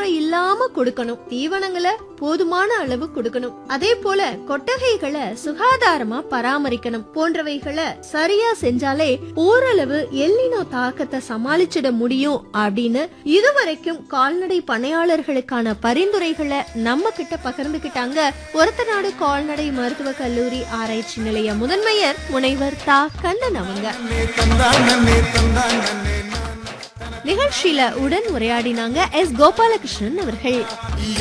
பற்றாக்குறை இல்லாம கொடுக்கணும் தீவனங்களை போதுமான அளவு கொடுக்கணும் அதே போல கொட்டகைகளை சுகாதாரமா பராமரிக்கணும் போன்றவைகளை சரியா செஞ்சாலே ஓரளவு எல்லினோ தாக்கத்தை சமாளிச்சிட முடியும் அப்படின்னு இதுவரைக்கும் கால்நடை பணியாளர்களுக்கான பரிந்துரைகளை நம்ம கிட்ட பகிர்ந்துகிட்டாங்க ஒரத்தநாடு கால்நடை மருத்துவ கல்லூரி ஆராய்ச்சி நிலைய முதன்மையர் முனைவர் தா கண்ணன் அவங்க நிகழ்ச்சியில உடன் உரையாடினாங்க எஸ் கோபாலகிருஷ்ணன் அவர்கள்